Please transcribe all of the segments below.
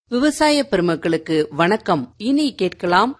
விவசாய பெருமக்களுக்கு வணக்கம் இனி கேட்கலாம்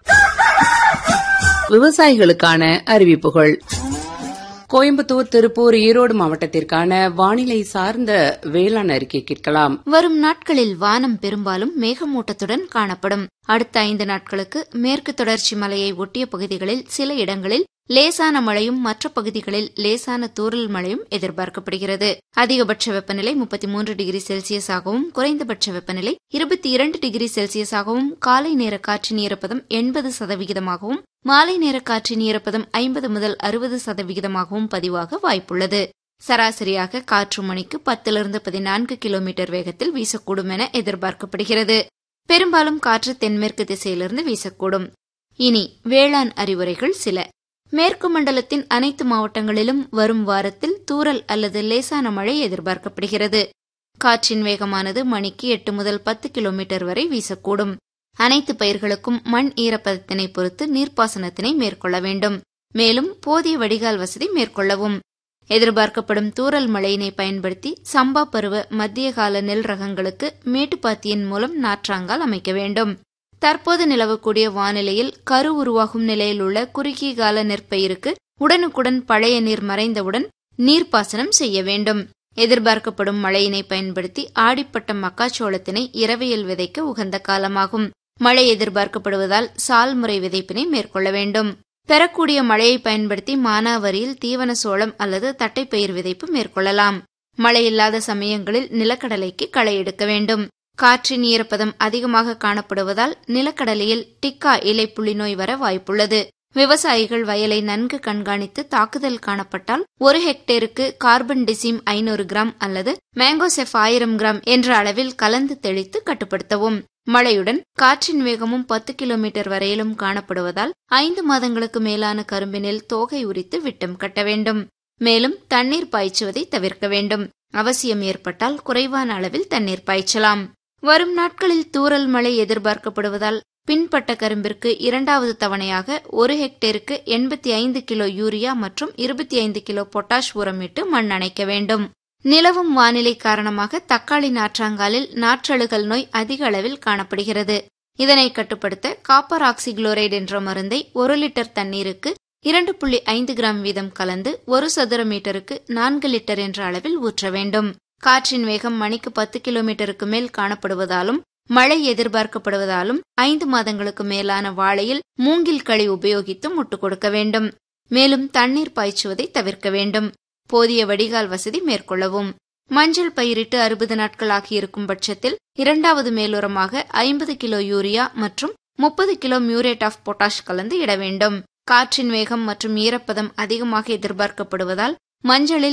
விவசாயிகளுக்கான அறிவிப்புகள் கோயம்புத்தூர் திருப்பூர் ஈரோடு மாவட்டத்திற்கான வானிலை சார்ந்த வேளாண் அறிக்கை கேட்கலாம் வரும் நாட்களில் வானம் பெரும்பாலும் மேகமூட்டத்துடன் காணப்படும் அடுத்த ஐந்து நாட்களுக்கு மேற்கு தொடர்ச்சி மலையை ஒட்டிய பகுதிகளில் சில இடங்களில் லேசான மழையும் மற்ற பகுதிகளில் லேசான தூறல் மழையும் எதிர்பார்க்கப்படுகிறது அதிகபட்ச வெப்பநிலை முப்பத்தி மூன்று டிகிரி செல்சியஸாகவும் குறைந்தபட்ச வெப்பநிலை இருபத்தி இரண்டு டிகிரி செல்சியஸாகவும் காலை நேர காற்றின் ஈரப்பதம் எண்பது சதவிகிதமாகவும் மாலை நேர காற்றின் ஈரப்பதம் ஐம்பது முதல் அறுபது சதவிகிதமாகவும் பதிவாக வாய்ப்புள்ளது சராசரியாக காற்று மணிக்கு பத்திலிருந்து பதினான்கு கிலோமீட்டர் வேகத்தில் வீசக்கூடும் என எதிர்பார்க்கப்படுகிறது பெரும்பாலும் காற்று தென்மேற்கு திசையிலிருந்து வீசக்கூடும் இனி வேளாண் அறிவுரைகள் சில மேற்கு மண்டலத்தின் அனைத்து மாவட்டங்களிலும் வரும் வாரத்தில் தூறல் அல்லது லேசான மழை எதிர்பார்க்கப்படுகிறது காற்றின் வேகமானது மணிக்கு எட்டு முதல் பத்து கிலோமீட்டர் வரை வீசக்கூடும் அனைத்து பயிர்களுக்கும் மண் ஈரப்பதத்தினை பொறுத்து நீர்ப்பாசனத்தினை மேற்கொள்ள வேண்டும் மேலும் போதிய வடிகால் வசதி மேற்கொள்ளவும் எதிர்பார்க்கப்படும் தூறல் மழையினை பயன்படுத்தி சம்பா பருவ மத்திய கால நெல் ரகங்களுக்கு மேட்டுப்பாத்தியின் மூலம் நாற்றாங்கால் அமைக்க வேண்டும் தற்போது நிலவக்கூடிய வானிலையில் கரு உருவாகும் நிலையில் உள்ள குறுகிய கால நெற்பயிருக்கு உடனுக்குடன் பழைய நீர் மறைந்தவுடன் நீர்ப்பாசனம் செய்ய வேண்டும் எதிர்பார்க்கப்படும் மழையினை பயன்படுத்தி ஆடிப்பட்ட மக்காச்சோளத்தினை இரவையில் விதைக்க உகந்த காலமாகும் மழை எதிர்பார்க்கப்படுவதால் சால் முறை விதைப்பினை மேற்கொள்ள வேண்டும் பெறக்கூடிய மழையை பயன்படுத்தி மானாவரியில் தீவன சோளம் அல்லது தட்டைப்பயிர் விதைப்பு மேற்கொள்ளலாம் மழை இல்லாத சமயங்களில் நிலக்கடலைக்கு களை எடுக்க வேண்டும் காற்றின் ஈரப்பதம் அதிகமாக காணப்படுவதால் நிலக்கடலையில் டிக்கா இலை புள்ளிநோய் வர வாய்ப்புள்ளது விவசாயிகள் வயலை நன்கு கண்காணித்து தாக்குதல் காணப்பட்டால் ஒரு ஹெக்டேருக்கு கார்பன் டிசிம் ஐநூறு கிராம் அல்லது மேங்கோசெஃப் ஆயிரம் கிராம் என்ற அளவில் கலந்து தெளித்து கட்டுப்படுத்தவும் மழையுடன் காற்றின் வேகமும் பத்து கிலோமீட்டர் வரையிலும் காணப்படுவதால் ஐந்து மாதங்களுக்கு மேலான கரும்பினில் தோகை உரித்து விட்டம் கட்ட வேண்டும் மேலும் தண்ணீர் பாய்ச்சுவதை தவிர்க்க வேண்டும் அவசியம் ஏற்பட்டால் குறைவான அளவில் தண்ணீர் பாய்ச்சலாம் வரும் நாட்களில் தூறல் மழை எதிர்பார்க்கப்படுவதால் பின்பட்ட கரும்பிற்கு இரண்டாவது தவணையாக ஒரு ஹெக்டேருக்கு எண்பத்தி ஐந்து கிலோ யூரியா மற்றும் இருபத்தி ஐந்து கிலோ பொட்டாஷ் உரமிட்டு மண் அணைக்க வேண்டும் நிலவும் வானிலை காரணமாக தக்காளி நாற்றாங்காலில் நாற்றழுகல் நோய் அதிக அளவில் காணப்படுகிறது இதனை கட்டுப்படுத்த காப்பர் ஆக்சிகுளோரைடு என்ற மருந்தை ஒரு லிட்டர் தண்ணீருக்கு இரண்டு புள்ளி ஐந்து கிராம் வீதம் கலந்து ஒரு சதுர மீட்டருக்கு நான்கு லிட்டர் என்ற அளவில் ஊற்ற வேண்டும் காற்றின் வேகம் மணிக்கு பத்து கிலோமீட்டருக்கு மேல் காணப்படுவதாலும் மழை எதிர்பார்க்கப்படுவதாலும் ஐந்து மாதங்களுக்கு மேலான வாழையில் மூங்கில் களி உபயோகித்து முட்டு கொடுக்க வேண்டும் மேலும் தண்ணீர் பாய்ச்சுவதை தவிர்க்க வேண்டும் போதிய வடிகால் வசதி மேற்கொள்ளவும் மஞ்சள் பயிரிட்டு அறுபது நாட்கள் ஆகியிருக்கும் பட்சத்தில் இரண்டாவது மேலுரமாக ஐம்பது கிலோ யூரியா மற்றும் முப்பது கிலோ மியூரேட் ஆஃப் பொட்டாஷ் கலந்து இட வேண்டும் காற்றின் வேகம் மற்றும் ஈரப்பதம் அதிகமாக எதிர்பார்க்கப்படுவதால் மஞ்சளில்